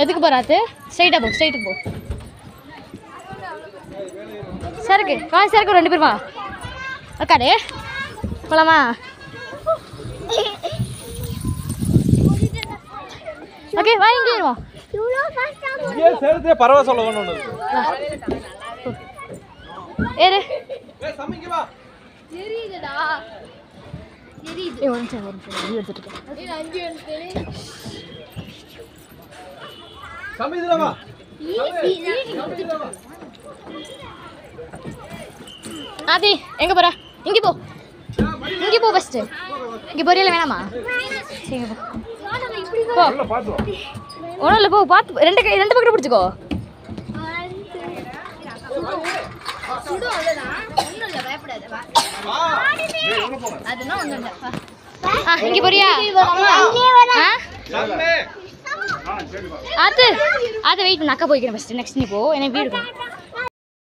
எதுக்கு போறாத்து ஸ்ட்ரைட்டா போ ஸ்ட்ரைட்டு போ சரக்கு வா சரக்கு ரெண்டு பேர் வா உக்காடு போலாமா ஓகே வா இங்கே இருவோம் இங்கே சேர்த்தே பரவ சொல்ல ஒன்று ஏறு ஏய் சமைங்க வா தெரியுதுடா தெரியுது ஏய் ஒரு நிமிஷம் ஒரு நிமிஷம் வீடியோ எடுத்துட்டு இருக்கேன் இது அஞ்சு வந்து சமைதுல வா ஆதி எங்க போற இங்க போ இங்க போ ஃபர்ஸ்ட் இங்க போறியல வேணாமா சரி இங்க போ போ உள்ள பாத்து வா ஒன்றும் இல்லை போ பார்த்து ரெண்டு கை ரெண்டு பக்கெட் பிடிச்சிக்கோ சுடும் அவ்வளோதான் ஒன்றும் இல்லை பயப்படாத வா வா ஏய் உள்ள போங்க அதெல்லாம் ஒன்றும் இல்லை வா ஆ இங்க போறியா ஆ சம்மே ஆ சரி வா அது அது வெயிட் பண்ணு அக்கா போய்க்கிறேன் ஃபர்ஸ்ட் நெக்ஸ்ட் நீ போ எனக்கு வீடு போ